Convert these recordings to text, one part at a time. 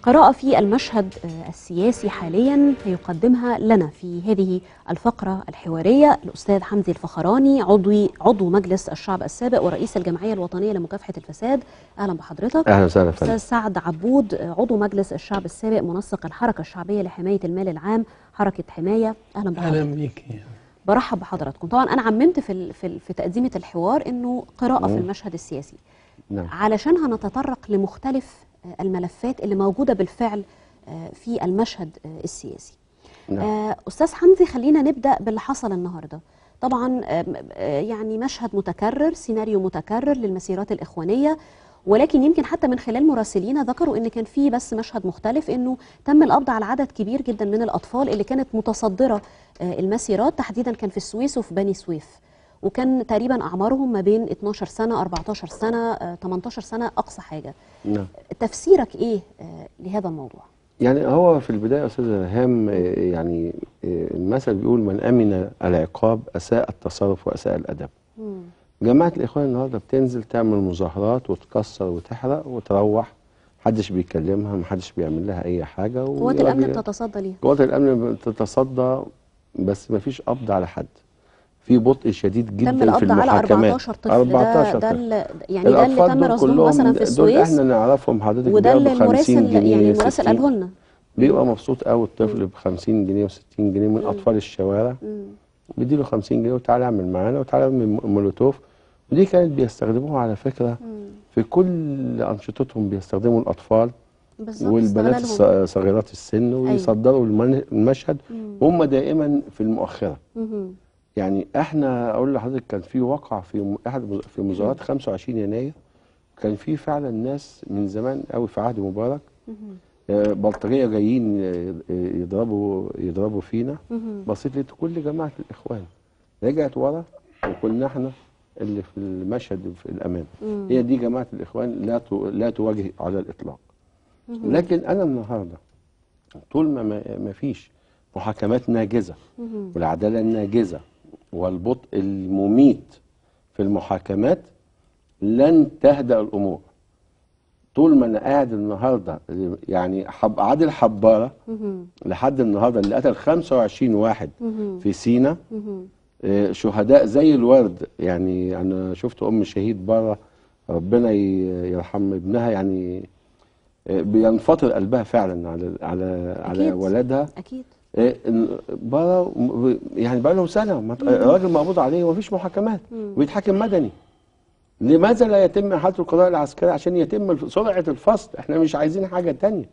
قراءة في المشهد آه، السياسي حاليا يقدمها لنا في هذه الفقرة الحوارية الأستاذ حمدي الفخراني عضو عضو مجلس الشعب السابق ورئيس الجمعية الوطنية لمكافحة الفساد أهلا بحضرتك اهلا وسهلا أستاذ فندم سعد عبود آه، عضو مجلس الشعب السابق منسق الحركة الشعبية لحماية المال العام حركة حماية أهلا بحضرتك اهلا بيك برحب بحضراتكم طبعا أنا عممت في ال- في ال- في تقديمة الحوار إنه قراءة في مم. المشهد السياسي نعم علشان هنتطرق لمختلف آه، الملفات اللي موجودة بالفعل آه، في المشهد آه، السياسي نعم آه، أستاذ حمدي خلينا نبدأ باللي حصل النهاردة طبعا آه، آه، يعني مشهد متكرر سيناريو متكرر للمسيرات الإخوانية ولكن يمكن حتى من خلال مراسلين ذكروا ان كان في بس مشهد مختلف انه تم القبض على عدد كبير جدا من الاطفال اللي كانت متصدره آه، المسيرات تحديدا كان في السويس وفي بني سويف وكان تقريبا اعمارهم ما بين 12 سنه 14 سنه آه، 18 سنه اقصى حاجه نعم تفسيرك ايه آه، لهذا الموضوع يعني هو في البدايه يا استاذ الهام آه، يعني آه، المثل بيقول من امن العقاب اساء التصرف واساء الادب مم. جماعه الاخوان النهارده بتنزل تعمل مظاهرات وتكسر وتحرق وتروح محدش بيكلمها محدش بيعمل لها اي حاجه قوات الامن ويواجه- بتتصدى ليها قوات الامن بتتصدى بس ما فيش قبض على حد في بطء شديد جدا تم في القبض على المحاكمات 14 طفل 14 ده, ده طفل. ال- يعني ده اللي الأطفال تم دول رصدهم كلهم مثلا في دول السويس احنا نعرفهم حضرتك وده اللي بياخدوا 50 المراسل جنيه يعني المراسل 60 قاله لنا بيبقى مبسوط قوي الطفل ب 50 جنيه و60 جنيه من مم. اطفال الشوارع مم. بيديله 50 جنيه وتعالى اعمل معانا وتعالى اعمل مولوتوف ودي كانت بيستخدموها على فكره مم. في كل انشطتهم بيستخدموا الاطفال بالظبط والبنات استغلالهم. الص- صغيرات السن ويصدروا المن- المشهد مم. وهم دائما في المؤخره مم. يعني احنا اقول لحضرتك كان في واقع في م- احد مز- في مظاهرات 25 يناير كان في فعلا ناس من زمان قوي في عهد مبارك مم. آه، بلطجيه جايين آه، آه، يضربوا يضربوا فينا مم. بصيت لقيت كل جماعه الاخوان رجعت ورا وكنا احنا اللي في المشهد في الامان مم. هي دي جماعه الاخوان لا تو- لا تواجه على الاطلاق مم. لكن انا النهارده طول ما ما ما فيش محاكمات ناجزه مم. والعداله الناجزه والبطء المميت في المحاكمات لن تهدأ الامور طول ما انا قاعد النهارده يعني حب عادل حباره مم. لحد النهارده اللي قتل 25 واحد مم. في سينا مم. آه، شهداء زي الورد يعني انا شفت ام شهيد بره ربنا ي- يرحم ابنها يعني آه، بينفطر قلبها فعلا على على على أكيد. ولدها اكيد آه، إن- بره م- يعني بقى له سنه ما ت- الراجل مقبوض عليه ومفيش محاكمات مم. ويتحاكم مدني لماذا لا يتم احاله القضاء العسكري عشان يتم الف- سرعه الفصل احنا مش عايزين حاجه تانية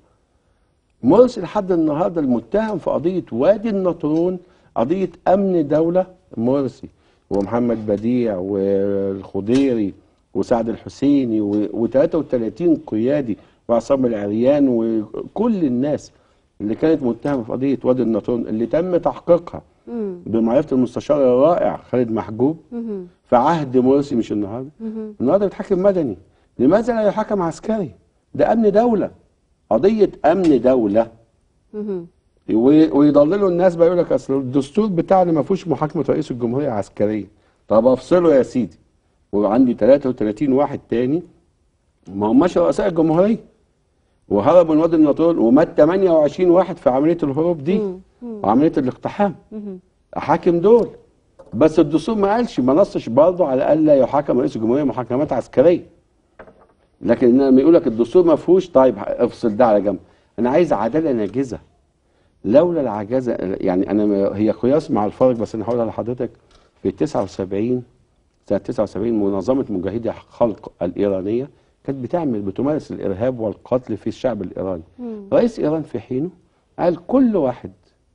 مرسي لحد النهارده المتهم في قضيه وادي النطرون قضيه امن دوله مرسي ومحمد بديع والخضيري وسعد الحسيني و33 قيادي وعصام العريان وكل الناس اللي كانت متهمه في قضيه وادي النطرون اللي تم تحقيقها مم. بمعرفه المستشار الرائع خالد محجوب مم. في عهد مرسي مش النهارده مم. النهارده بيتحكم مدني لماذا لا يحكم عسكري ده امن دوله قضيه امن دوله مم. و- ويضللوا الناس بقى يقول لك اصل الدستور بتاعنا ما فيهوش محاكمه رئيس الجمهوريه عسكريه طب افصله يا سيدي وعندي 33 واحد تاني ما هماش رؤساء الجمهوريه وهربوا من وادي النطرون ومات 28 واحد في عمليه الهروب دي مم. مم. وعمليه الاقتحام مم. احاكم دول بس الدستور ما قالش ما نصش برضه على الا يحاكم رئيس الجمهوريه محاكمات عسكريه لكن لما يقول لك الدستور ما فيهوش طيب افصل ده على جنب انا عايز عداله ناجزه لولا العجزه يعني انا ما- هي قياس مع الفرق بس انا هقولها لحضرتك في 79 سنه 79 منظمه مجاهدي خلق الايرانيه كانت بتعمل بتمارس الارهاب والقتل في الشعب الايراني مم. رئيس ايران في حينه قال كل واحد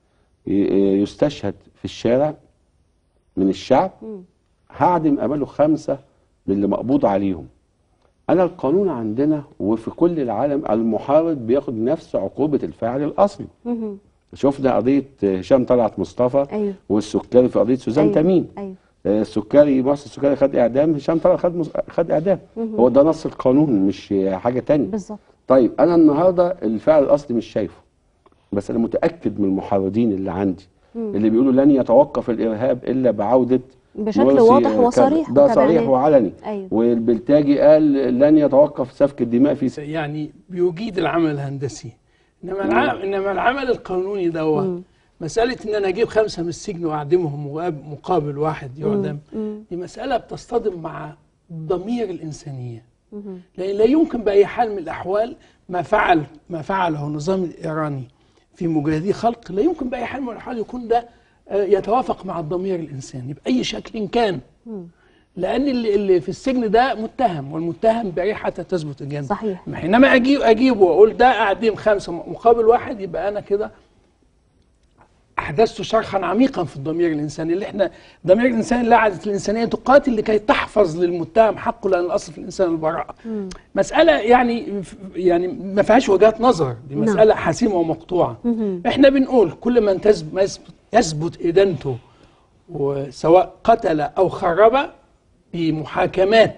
ي- يستشهد في الشارع من الشعب مم. هعدم اماله خمسه من اللي مقبوض عليهم انا القانون عندنا وفي كل العالم المحارب بياخد نفس عقوبه الفاعل الاصلي مم. شفنا قضيه هشام طلعت مصطفى ايوه والسكري في قضيه سوزان أيوة. تميم ايوه آه، السكري محسن السكري خد اعدام هشام طلعت خد مس- خد اعدام مهم. هو ده نص القانون مش حاجه تانية بالظبط طيب انا النهارده الفعل الاصلي مش شايفه بس انا متاكد من المحرضين اللي عندي مم. اللي بيقولوا لن يتوقف الارهاب الا بعوده بشكل مرسي واضح كذا. وصريح ده صريح وتبعناه. وعلني ايوه والبلتاجي قال لن يتوقف سفك الدماء في س... يعني بيجيد العمل الهندسي انما العمل انما العمل القانوني دوت مساله ان انا اجيب خمسه من السجن واعدمهم وأب- مقابل واحد يعدم دي مساله بتصطدم مع ضمير الانسانيه لان لا يمكن باي حال من الاحوال ما فعل ما فعله النظام الايراني في مجاهدي خلق لا يمكن باي حال من الاحوال يكون ده آه، يتوافق مع الضمير الانساني باي شكل كان لان اللي, اللي في السجن ده متهم والمتهم بريء حتى تثبت الجنه صحيح. حينما اجيب اجيب واقول ده اعدم خمسه مقابل واحد يبقى انا كده احدثت شرخا عميقا في الضمير الانساني اللي احنا الضمير الانساني لا عادة الانسانيه تقاتل لكي تحفظ للمتهم حقه لان الاصل في الانسان البراءه. مساله يعني يعني ما فيهاش وجهات نظر دي نعم. مساله حاسمه ومقطوعه. احنا بنقول كل من تثب- يثبت يثبت ادانته وسواء قتل او خرب بمحاكمات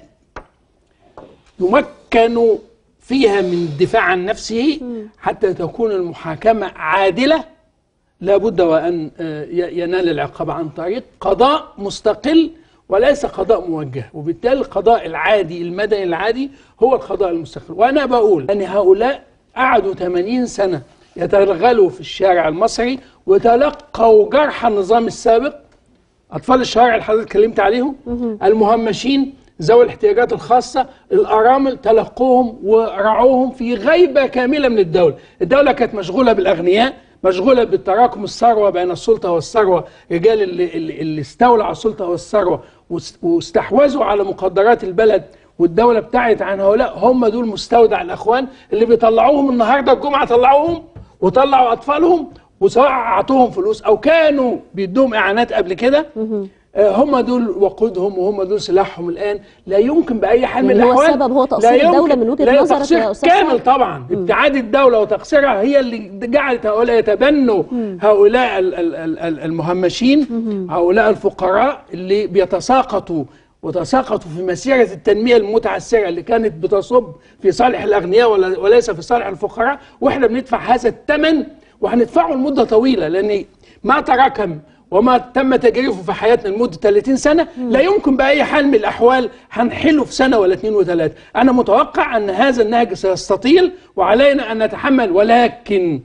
يمكن فيها من الدفاع عن نفسه حتى تكون المحاكمة عادلة لابد وأن آه، ي- ينال العقاب عن طريق قضاء مستقل وليس قضاء موجه وبالتالي القضاء العادي المدني العادي هو القضاء المستقل وأنا بقول أن هؤلاء قعدوا 80 سنة يتغلغلوا في الشارع المصري وتلقوا جرح النظام السابق اطفال الشوارع اللي حضرتك اتكلمت عليهم المهمشين ذوي الاحتياجات الخاصه الارامل تلقوهم ورعوهم في غيبه كامله من الدوله الدوله كانت مشغوله بالاغنياء مشغوله بالتراكم الثروه بين السلطه والثروه رجال اللي, اللي اللي استولوا على السلطه والثروه واس- واستحوذوا على مقدرات البلد والدوله ابتعدت عن هؤلاء هم دول مستودع الاخوان اللي بيطلعوهم النهارده الجمعه طلعوهم وطلعوا اطفالهم وسواء اعطوهم فلوس او كانوا بيدوهم اعانات قبل كده آه، هم دول وقودهم وهم دول سلاحهم الان لا يمكن باي حال من يعني هو الاحوال السبب هو لا تقصير الدولة يمكن- من وجهة لا نظرك تقصير يا أستاذ كامل سعد؟ طبعا ابتعاد الدوله وتقصيرها هي اللي جعلت هؤلاء يتبنوا هؤلاء ال- ال- ال- ال- المهمشين هؤلاء الفقراء اللي بيتساقطوا وتساقطوا في مسيرة التنمية المتعسرة اللي كانت بتصب في صالح الأغنياء ولا- وليس في صالح الفقراء وإحنا بندفع هذا الثمن وهندفعه لمدة طويلة لأن ما تراكم وما تم تجريفه في حياتنا لمدة 30 سنة لا يمكن بأي حال من الأحوال هنحله في سنة ولا اثنين وثلاثة أنا متوقع أن هذا النهج سيستطيل وعلينا أن نتحمل ولكن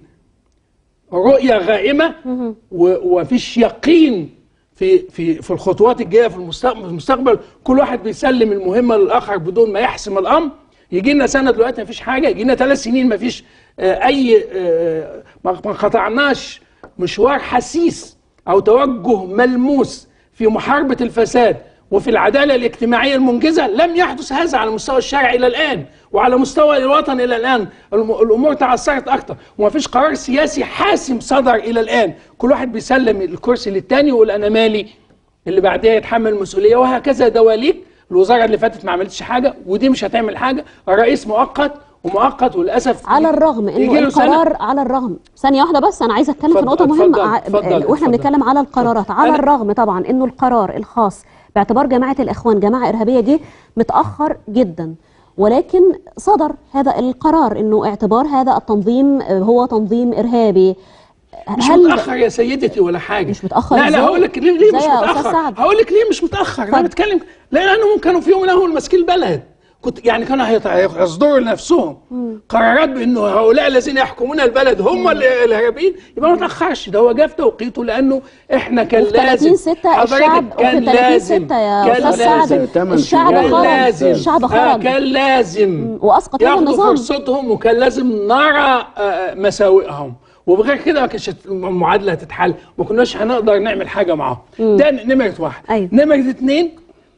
رؤية غائمة و- ومفيش يقين في في في الخطوات الجايه في المستقبل في المستقبل كل واحد بيسلم المهمه للاخر بدون ما يحسم الامر يجي لنا سنه دلوقتي مفيش حاجه يجي لنا ثلاث سنين مفيش آه، اي آه، ما ما قطعناش مشوار حسيس او توجه ملموس في محاربه الفساد وفي العداله الاجتماعيه المنجزه لم يحدث هذا على مستوى الشارع الى الان وعلى مستوى الوطن الى الان الم- الامور تعثرت اكثر وما فيش قرار سياسي حاسم صدر الى الان كل واحد بيسلم الكرسي للتاني ويقول انا مالي اللي بعدها يتحمل المسؤوليه وهكذا دواليك الوزاره اللي فاتت ما عملتش حاجه ودي مش هتعمل حاجه الرئيس مؤقت ومؤقت وللاسف على الرغم انه يجي له سنة. القرار على الرغم ثانيه واحده بس انا عايزه اتكلم في اتفضل- نقطه مهمه اتفضل- ع- اتفضل- واحنا اتفضل. بنتكلم على القرارات على أنا- الرغم طبعا انه القرار الخاص باعتبار جماعه الاخوان جماعه ارهابيه جه متاخر جدا ولكن صدر هذا القرار انه اعتبار هذا التنظيم آه، هو تنظيم ارهابي مش متاخر يا سيدتي ولا حاجه مش متأخر لا لا إزاي؟ هقول لك ليه, ليه مش إزاي يا أستاذ متاخر سعد؟ هقول لك ليه مش متاخر انا اتفضل. بتكلم لانهم كانوا في يوم من الاول ماسكين البلد كنت يعني كانوا هيط- هيصدروا لنفسهم قرارات بانه هؤلاء الذين يحكمون البلد هم ال- الارهابيين يبقى ما تاخرش ده هو جه في توقيته لانه احنا كان وفي لازم 30 6 حضرتك الشعب كان وفي 30 لازم 6 يا كان استاذ لازم سعد تمن الشعب شهور. كان خرج لازم الشعب آه خرج كان لازم واسقط هذا ياخدوا النظام فرصتهم وكان لازم نرى آه، مساوئهم وبغير كده ما كانش المعادله هتتحل ما كناش هنقدر نعمل حاجه معاهم ده نمره واحد أيوة. نمره اتنين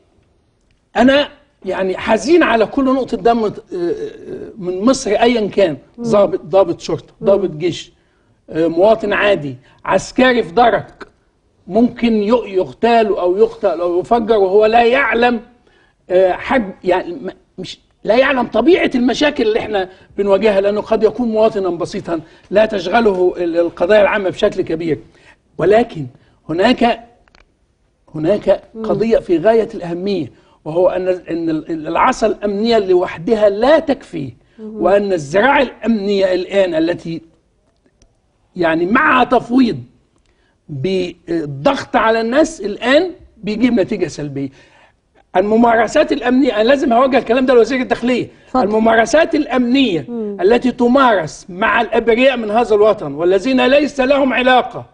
انا يعني حزين على كل نقطه دم آه، آه، من مصر ايا كان ضابط ضابط شرطه ضابط جيش آه، مواطن عادي عسكري في درك ممكن ي- يغتال او يقتل او يفجر وهو لا يعلم آه، حج يعني م- مش لا يعلم طبيعه المشاكل اللي احنا بنواجهها لانه قد يكون مواطنا بسيطا لا تشغله ال- القضايا العامه بشكل كبير ولكن هناك هناك قضيه في غايه الاهميه وهو ان ان ال- العصا الامنيه لوحدها لا تكفي وان الزراعه الامنيه الان التي يعني مع تفويض بالضغط على الناس الان بيجيب نتيجه سلبيه الممارسات الامنيه انا لازم اوجه الكلام ده لوزير الداخليه اتفضل. الممارسات الامنيه التي تمارس مع الابرياء من هذا الوطن والذين ليس لهم علاقه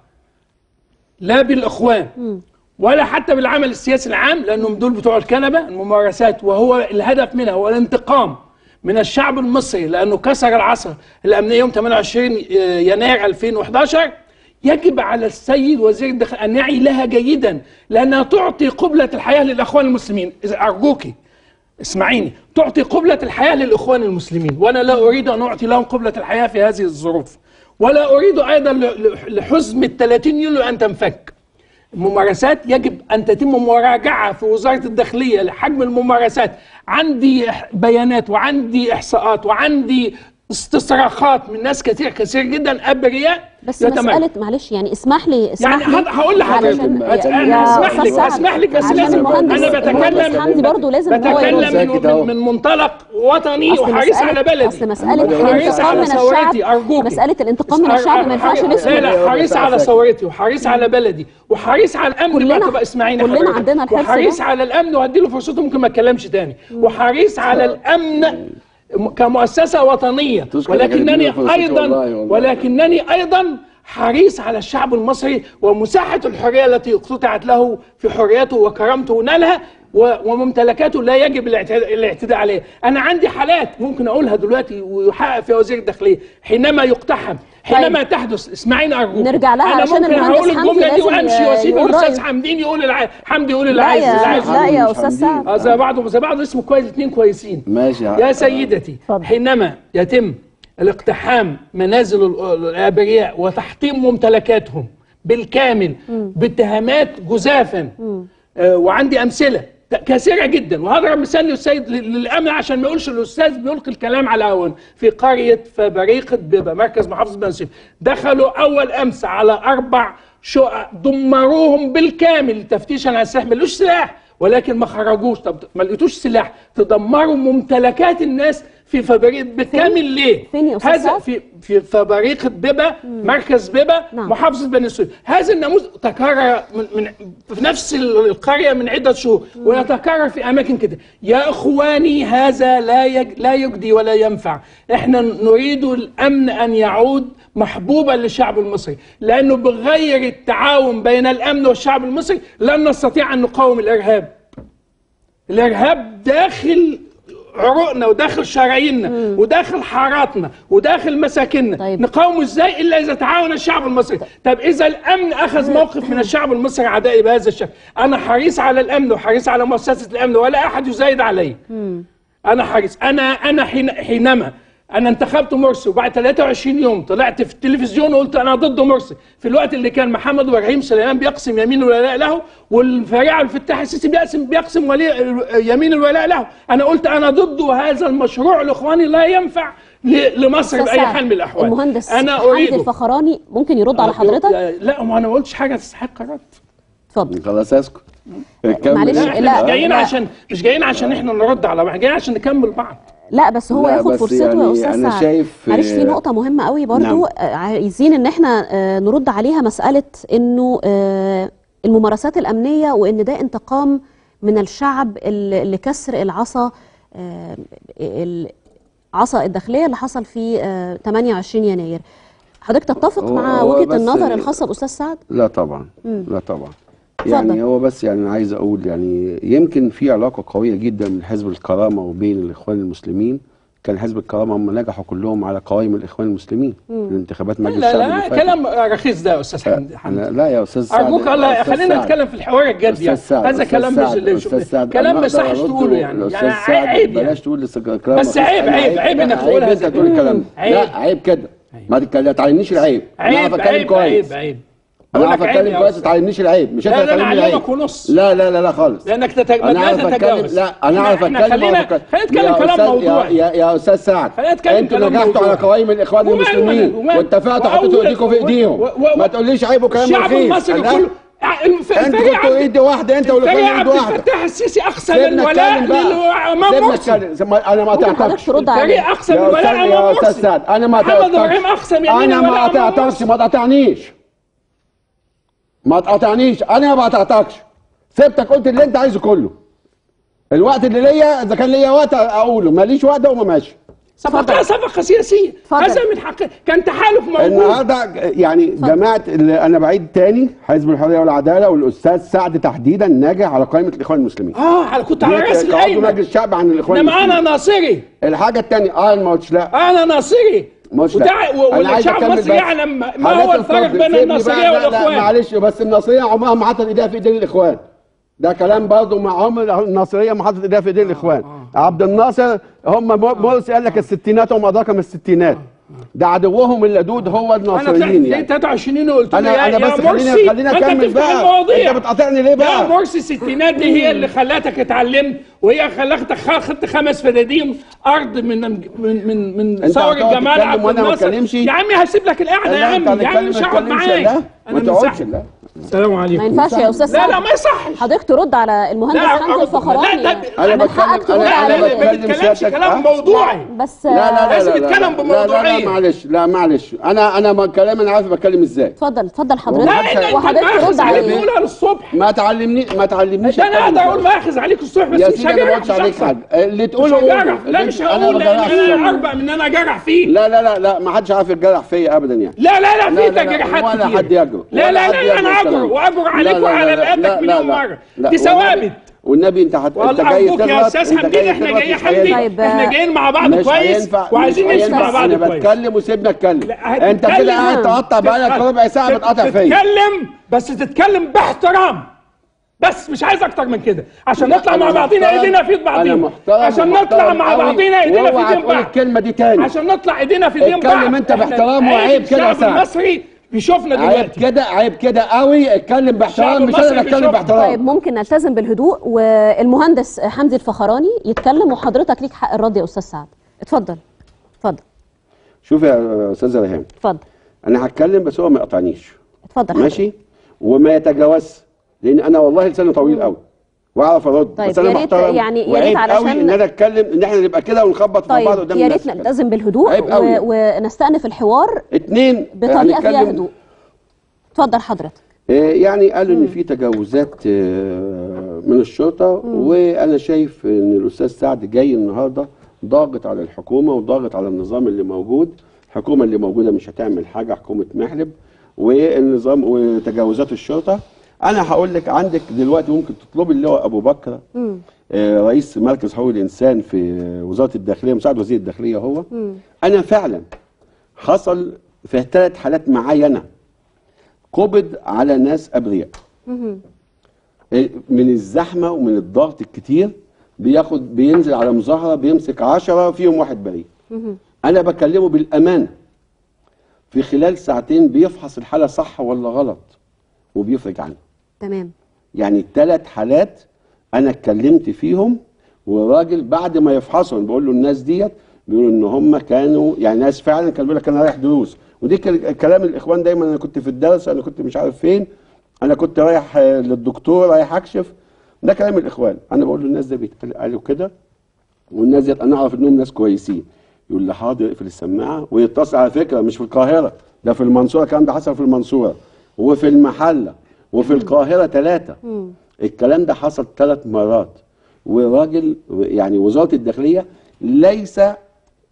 لا بالاخوان ولا حتى بالعمل السياسي العام لانهم دول بتوع الكنبه الممارسات وهو الهدف منها هو الانتقام من الشعب المصري لانه كسر العصا الامنيه يوم 28 يناير 2011 يجب على السيد وزير الداخليه ان يعي لها جيدا لانها تعطي قبله الحياه للاخوان المسلمين إذا ارجوكي اسمعيني تعطي قبلة الحياة للإخوان المسلمين وأنا لا أريد أن أعطي لهم قبلة الحياة في هذه الظروف ولا أريد أيضا ل- لحزم الثلاثين يوليو أن تنفك الممارسات يجب أن تتم مراجعة في وزارة الداخلية لحجم الممارسات عندي إح- بيانات وعندي إحصاءات وعندي استصراخات من ناس كثير كثير جدا أبرياء بس يتمكن. مسألة معلش يعني اسمح لي اسمح يعني لي هد- هقول لحضرتك علشان- أت- يا- أنا يا اسمح أستاذ لك سعد، اسمح لك بس عشان لازم المهندس انا المهندس بتكلم حمدي برضه لازم إن هو بتكلم يرد. زي كده من, أهو. من منطلق وطني أصل وحريص مسألة- على بلدي اصل مسألة حريص الانتقام على من ثورتي، الشعب أرجوكي. مسألة الانتقام من الشعب ما ينفعش لا نسكت لا حريص على ثورتي وحريص على بلدي وحريص على الامن كلنا- بقى تبقى اسمعيني كلنا حضرتك. عندنا الحرص ده. وحريص على الامن وهدي له فرصته ممكن ما اتكلمش تاني وحريص على الامن م- كمؤسسه وطنيه تذكر ولكنني هدي له فرصته ايضا والله والله. ولكنني ايضا حريص على الشعب المصري ومساحه الحريه التي اقتطعت له في حريته وكرامته ونالها و- وممتلكاته لا يجب الاعتداء الاعتداء عليها انا عندي حالات ممكن اقولها دلوقتي ويحقق فيها وزير الداخليه حينما يقتحم حينما تحدث اسمعيني ارجوك نرجع لها انا علشان ممكن المهندس هقول حمدي الجمله دي لازم وامشي ي- واسيب يقول الاستاذ رأيه. حمدين يقول الع... حمدي يقول اللي لا عايز اللي عايز يا لا يا مش استاذ حمدين. سعد اه زي بعض زي بعض اسمه كويس الاثنين كويسين ماشي يا سيدتي اتفضل. حينما يتم الاقتحام منازل ال- الابرياء وتحطيم ممتلكاتهم بالكامل باتهامات جزافا آه وعندي امثله ت- كثيره جدا وهضرب مثال للسيد لل- للامن عشان ما يقولش الاستاذ بيلقي الكلام على هون في قريه فبريقه بيبا مركز محافظه بني سويف دخلوا اول امس على اربع شقق دمروهم بالكامل تفتيشا على السلاح ملوش سلاح ولكن ما خرجوش طب ما لقيتوش سلاح تدمروا ممتلكات الناس في فبريق بالكامل ليه؟ فين يا أستاذ هذا سعد؟ في في فبريقة بيبا مركز بيبا نعم. محافظة بني سويف هذا النموذج تكرر من, من في نفس القرية من عدة شهور ويتكرر في أماكن كده يا إخواني هذا لا يج لا يجدي ولا ينفع إحنا نريد الأمن أن يعود محبوبا للشعب المصري لأنه بغير التعاون بين الأمن والشعب المصري لن نستطيع أن نقاوم الإرهاب الارهاب داخل عروقنا وداخل شراييننا وداخل حاراتنا وداخل مساكننا طيب. نقاومه ازاي الا اذا تعاون الشعب المصري طب اذا الامن اخذ موقف من الشعب المصري عدائي بهذا الشكل انا حريص على الامن وحريص على مؤسسه الامن ولا احد يزايد علي انا حريص انا انا حين حينما انا انتخبت مرسي وبعد 23 يوم طلعت في التلفزيون وقلت انا ضد مرسي في الوقت اللي كان محمد ابراهيم سليمان بيقسم يمين الولاء له والفريق عبد الفتاح السيسي بيقسم بيقسم ولي يمين الولاء له انا قلت انا ضد وهذا المشروع الاخواني لا ينفع ل- لمصر أستاذ باي سعد، حال من الاحوال المهندس انا حمدي اريد الفخراني ممكن يرد على حضرتك لا ما انا ما قلتش حاجه تستحق رد اتفضل خلاص اسكت كمل. معلش، لا احنا لا، مش جايين لا. عشان مش جايين عشان احنا نرد على بعض جايين عشان نكمل بعض لا بس هو لا، ياخد بس فرصته يعني يا استاذ أنا سعد شايف، معلش في آه، نقطه مهمه قوي برضو نعم. آه، عايزين ان احنا آه، نرد عليها مساله انه آه، الممارسات الامنيه وان ده انتقام من الشعب ال- لكسر العصا آه، ال- عصا الداخليه اللي حصل في آه، 28 يناير حضرتك تتفق هو- مع هو وجهه بس- النظر الخاصه باستاذ سعد لا طبعا لا طبعا اتفضل. يعني هو بس يعني أنا عايز اقول يعني يمكن في علاقه قويه جدا من حزب الكرامه وبين الاخوان المسلمين كان حزب الكرامه هم نجحوا كلهم على قوائم الاخوان المسلمين في الانتخابات مجلس لا الشعب لا اللي فاتت. كلام رخيص ده يا استاذ حمدي حمدي. أنا لا يا استاذ سعد ارجوك الله أستاذ خلينا سعد. نتكلم في الحوار الجد يعني أستاذ سعد، هذا أستاذ كلام سعد، مش أستاذ سعد، كلام أنا ما أقدر يصحش أرد تقوله يعني لأستاذ يعني سعد، عيب يعني بلاش تقول لسه كلام بس رخيص. عيب- أنا عيب- عيب إنك لا، تقول عيب هذا انت تقول الكلام. الكلام عيب. لا عيب كده ما تتكلم- تعينيش العيب انا عيب اعرف اتكلم عيب كويس عيب عيب انا بقول اعرف لك عيب اتكلم يا كويس أستاذ. ما تعينيش العيب مش لا، انت لا، أنا تعلمني أعلمك العيب ونص. لا لا لا لا خالص لانك تتج... انا لا اعرف اتكلم تتجاوز لا انا اعرف إحنا اتكلم خلينا وأعرف أتكلم. خلينا نتكلم يا كلام أستاذ- موضوعي يا, يا استاذ سعد خلينا نتكلم انتوا كلام نجحتوا موضوعي. على قوائم الاخوان وماله المسلمين وماله؟ واتفقتوا وأول- حطيتوا ايديكم في و- ايديهم و- و- ما تقوليش عيب وكلام الشعب رخيص المصري لا. كله ع- الف- انتوا الفريق كنتوا عبد- ايد واحده انت الفريق والاخوان عبد ايد واحده الفتاح السيسي اقسم سيبنا الولاء نتكلم بقى للامام سيبنا مرسي نتكلم انا ما ممكن حضرتك تعتقدش ترد الفريق عليه اقسم يا الولاء استاذ امام يا مرسي استاذ سعد انا ما محمد ابراهيم اقسم يمين انا ما الولاء امام قطعتكش مرسي ما تقاطعنيش ما تقاطعنيش انا ما بقطعتكش سبتك قلت اللي انت عايزه كله الوقت اللي ليا اذا كان ليا وقت اقوله ماليش وقت اقوم ماشي صفقة صفقة سياسية اتفضل. هذا من حق كان تحالف موجود النهارده يعني جماعه اللي انا بعيد تاني حزب الحريه والعداله والاستاذ سعد تحديدا ناجح على قائمه الاخوان المسلمين اه على- كنت على راس كعضو القايمة مجلس الشعب عن الاخوان انما المسلمين انا ناصري الحاجه الثانيه اه ما قلتش لا انا ناصري مش وده لا. و- أنا عايز والشعب أكمل المصري بس. يعلم ما حاجات هو الفرق الفضل. بين سيبني الناصرية بقى. لا لا والاخوان معلش بس الناصريه عمرها ما حطت ايديها في ايدين الاخوان ده كلام برضه مع عمر الناصريه ما حطت ايديها في ايدين الاخوان عبد الناصر هم مرسي قال لك الستينات هم ادراك من الستينات ده عدوهم اللدود هو انا الناصريين طلعت يعني 23 وقلت له انا يا انا يا بس مرسي خليني خليني ما انت اكمل بتفتح بقى المواضيع انت بتقاطعني ليه يا بقى مرسي الستينات دي هي اللي خلتك اتعلمت وهي خلتك خدت خمس فدادين ارض من من من من انت ثور هتقعد الجمال تتكلم عبد وانا ما الناصر اتكلمش؟ يا عمي هسيب لك القعده يا لا، انت عمي يا عمي هتتكلم- مش ما هقعد تتكلمش، معاك لا. انا ما من تقعدش ساعة- لا السلام عليكم ما ينفعش يا استاذ لا سعد لا ما يصحش حضرتك ترد على المهندس لا، حمدي أرد- الفخراني لا، يعني. ده- أنا من بتكلم- حقك ترد أنا- لا عليه لا لا ما بتكلم تتكلمش سيادتك، كلام ها؟ موضوعي بس لا لا لا لازم لا لا يتكلم لا لا بموضوعية. لا معلش لا معلش انا انا ما كلام انا عارف بتكلم ازاي اتفضل اتفضل لا حضرتك انت وحضرتك ترد ماخذ عليك عليه تقولها للصبح ما تعلمني ما تعلمنيش ده انا أتكلم اقدر اقول إزاي. ماخذ عليك الصبح بس يا مش سيدي انا ما هجرح قلتش عليك شخصك. حاجه اللي مش تقوله قوله. هجرح لا مش أنا هقول ما لان بجرحش. انا اربع من ان انا اجرح فيه لا لا لا لا ما حدش عارف يتجرح فيا ابدا يعني لا لا لا لا، في لا، لا، تجريحات ولا كتير حد يجرؤ لا ولا لا حد لا يعمل انا اجرؤ الكلام. واجرؤ لا، عليك لا، لا، وعلى لا، رقبتك لا، مليون لا، مره لا، دي والنبي- ثوابت والنبي انت هت... انت والله جاي ارجوك يا تغلط استاذ انت حمدين جاي احنا تغلط جايين مش هينفع. حمدين طيب، احنا جايين مع بعض مش كويس هينفع وعايزين مش نمشي هينفع. مع بعض انا كويس بتكلم وسيبني اتكلم لا، انت كده هتتكلم. قاعد تقطع بقالك ربع ساعه بتقطع فيا تتكلم بس تتكلم باحترام بس مش عايز اكتر من كده عشان لا، نطلع مع أنا بعضينا محترم. ايدينا في ايد انا بعضينا محترم عشان ومحترم نطلع مع قوي، بعضينا ايدينا في واوعى ايدين تقول بعض الكلمه دي تاني عشان نطلع ايدينا في ايدين بعض اتكلم انت احنا باحترام عيب وعيب كده يا الشعب سعد. المصري بيشوفنا عيب دلوقتي كده عيب كده قوي اتكلم باحترام مش الشعب انا المصري بتكلم بيشوف- باحترام طيب ممكن نلتزم بالهدوء والمهندس حمدي الفخراني يتكلم وحضرتك ليك حق الرد يا استاذ سعد اتفضل اتفضل شوف يا استاذه ريهام اتفضل انا هتكلم بس هو ما يقطعنيش اتفضل ماشي وما يتجاوز لان انا والله لساني طويل قوي واعرف ارد طيب، بس انا يا ريت- محترم يعني يا ريت وعيب علشان- قوي ان انا اتكلم ان احنا نبقى كده ونخبط في بعض طيب قدام يا الناس ريت نلتزم بالهدوء عيب قوي. و... ونستأنف الحوار اتنين بطريقه فيها هنتكلم- هدوء اتفضل حضرتك آه، يعني قالوا ان في تجاوزات آه، من الشرطه وانا شايف ان الاستاذ سعد جاي النهارده ضاغط على الحكومه وضاغط على النظام اللي موجود الحكومه اللي موجوده مش هتعمل حاجه حكومه محلب والنظام وتجاوزات الشرطه انا هقول لك عندك دلوقتي ممكن تطلبي اللي هو ابو بكر آه، رئيس مركز حقوق الانسان في وزاره الداخليه مساعد وزير الداخليه هو انا فعلا حصل في ثلاث حالات معايا انا قبض على ناس ابرياء من الزحمه ومن الضغط الكتير بياخد بينزل على مظاهره بيمسك عشرة فيهم واحد بريء انا بكلمه بالامانه في خلال ساعتين بيفحص الحاله صح ولا غلط وبيفرج عنها تمام يعني ثلاث حالات انا اتكلمت فيهم والراجل بعد ما يفحصهم بقول له الناس ديت بيقولوا ان هم كانوا يعني ناس فعلا كان بيقول لك انا رايح دروس ودي كان كلام الاخوان دايما انا كنت في الدرس انا كنت مش عارف فين انا كنت رايح آه، للدكتور رايح اكشف ده كلام الاخوان انا بقول له الناس ده بيتقالوا كده والناس ديت انا اعرف انهم ناس كويسين يقول لي حاضر اقفل السماعه ويتصل على فكره مش في القاهره ده في المنصوره الكلام ده حصل في المنصوره وفي المحله وفي القاهره ثلاثه الكلام ده حصل ثلاث مرات وراجل يعني وزاره الداخليه ليس آه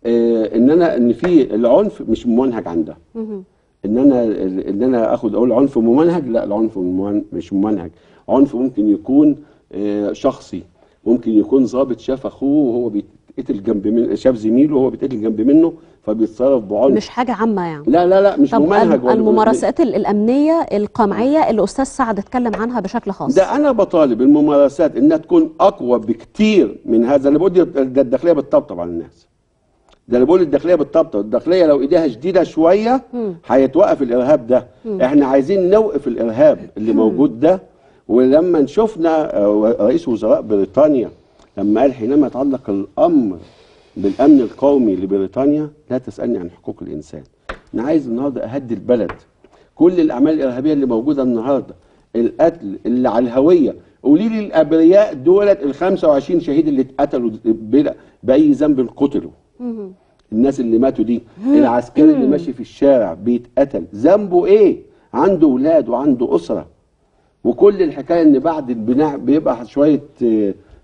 ان انا ان في العنف مش ممنهج عندها ان انا ان انا اخد اقول عنف ممنهج لا العنف ممن- مش ممنهج عنف ممكن يكون آه، شخصي ممكن يكون ضابط شاف اخوه وهو بيتقتل جنب من شاف زميله وهو بيتقتل جنب منه فبيتصرف بعنف مش حاجه عامه يعني لا لا لا مش طب ممنهج الم- ولا- الممارسات ال- الامنيه القمعيه اللي استاذ سعد اتكلم عنها بشكل خاص ده انا بطالب الممارسات انها تكون اقوى بكتير من هذا اللي بقول ده الداخليه بتطبطب على الناس ده اللي بقول الداخليه بتطبطب الداخليه لو ايديها شديده شويه هيتوقف الارهاب ده احنا عايزين نوقف الارهاب اللي موجود ده ولما شفنا آه، رئيس وزراء بريطانيا لما قال حينما يتعلق الامر بالامن القومي لبريطانيا لا تسالني عن حقوق الانسان انا عايز النهارده اهدي البلد كل الاعمال الارهابيه اللي موجوده النهارده القتل اللي على الهويه قولي لي الابرياء دولت ال 25 شهيد اللي اتقتلوا بلا- باي ذنب قتلوا الناس اللي ماتوا دي العسكري اللي ماشي في الشارع بيتقتل ذنبه ايه عنده اولاد وعنده اسره وكل الحكايه ان بعد البناء بيبقى شويه آه،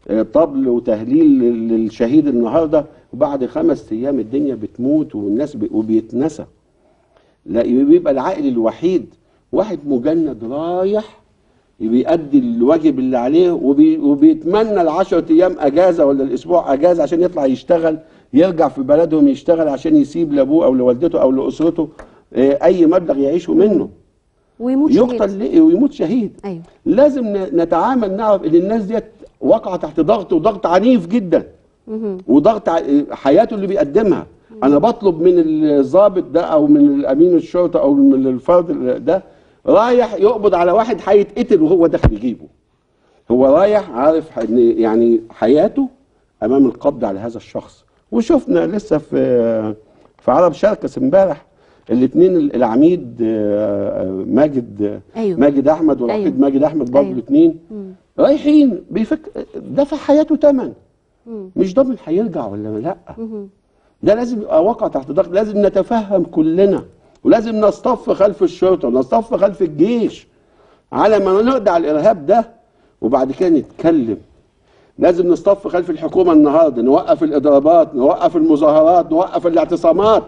آه، طبل وتهليل لل- للشهيد النهارده وبعد خمس ايام الدنيا بتموت والناس بي- وبيتنسى لا بيبقى العائل الوحيد واحد مجند رايح بيأدي الواجب اللي عليه وبي وبيتمنى العشرة ايام اجازه ولا الاسبوع اجازه عشان يطلع يشتغل يرجع في بلدهم يشتغل عشان يسيب لابوه او لوالدته او لاسرته آه، اي مبلغ يعيشوا منه ويموت شهيد. يقتل ليه ويموت شهيد ايوه لازم ن- نتعامل نعرف ان الناس ديت واقعه تحت ضغط وضغط عنيف جدا مهم. وضغط ع- حياته اللي بيقدمها انا بطلب من الضابط ده او من الامين الشرطه او من الفرد ده رايح يقبض على واحد هيتقتل وهو داخل يجيبه هو رايح عارف ان يعني حياته امام القبض على هذا الشخص وشفنا لسه في في عرب شركس امبارح الاثنين العميد آه، آه، ماجد أيوه. ماجد احمد والعقيد أيوه. ماجد احمد برضه أيوه. الاثنين رايحين بيفك دفع حياته ثمن مم. مش ضامن هيرجع ولا لا مهم. ده لازم يبقى واقع تحت ضغط لازم نتفهم كلنا ولازم نصطف خلف الشرطه ونصطف خلف الجيش على ما نقضي على الارهاب ده وبعد كده نتكلم لازم نصطف خلف الحكومه النهارده نوقف الاضرابات نوقف المظاهرات نوقف الاعتصامات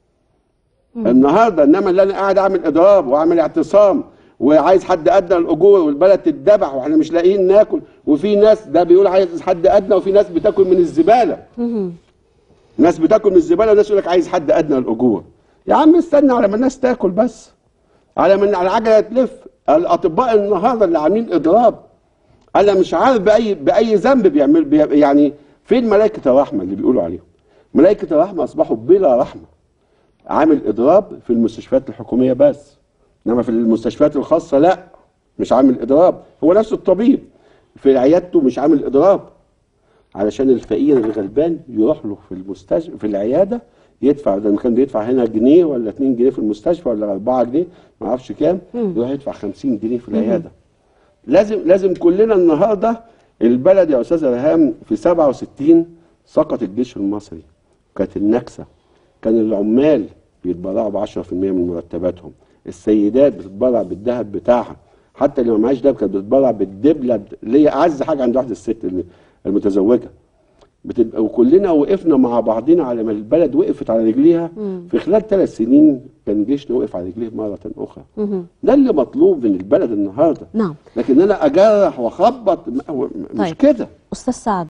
النهارده انما اللي انا قاعد اعمل اضراب واعمل اعتصام وعايز حد ادنى الاجور والبلد تتذبح واحنا مش لاقيين ناكل وفي ناس ده بيقول عايز حد ادنى وفي ناس بتاكل من الزباله مهم. ناس بتاكل من الزباله وناس يقول لك عايز حد ادنى الاجور يا عم استنى على ما الناس تاكل بس على ما العجله تلف الاطباء النهارده اللي عاملين اضراب انا مش عارف باي باي ذنب بيعمل بي يعني فين ملائكه الرحمه اللي بيقولوا عليهم ملائكه الرحمه اصبحوا بلا رحمه عامل اضراب في المستشفيات الحكوميه بس انما في المستشفيات الخاصه لا مش عامل اضراب هو نفس الطبيب في عيادته مش عامل اضراب علشان الفقير الغلبان يروح له في المستشفى في العياده يدفع ده كان بيدفع هنا جنيه ولا 2 جنيه في المستشفى ولا 4 جنيه ما اعرفش كام يروح يدفع 50 جنيه في العياده لازم لازم كلنا النهارده البلد يا استاذ ريهام في 67 سقط الجيش المصري كانت النكسه كان العمال بيتبرعوا ب 10% من مرتباتهم السيدات بتتبرع بالذهب بتاعها حتى اللي ما معاش دهب كانت بتتبرع بالدبله اللي هي اعز حاجه عند واحده الست المتزوجه بتبقى وكلنا وقفنا مع بعضنا على ما البلد وقفت على رجليها في خلال ثلاث سنين كان جيشنا وقف على رجليه مره اخرى مهم. ده اللي مطلوب من البلد النهارده نعم لكن انا اجرح واخبط م- مش طيب. كده استاذ سعد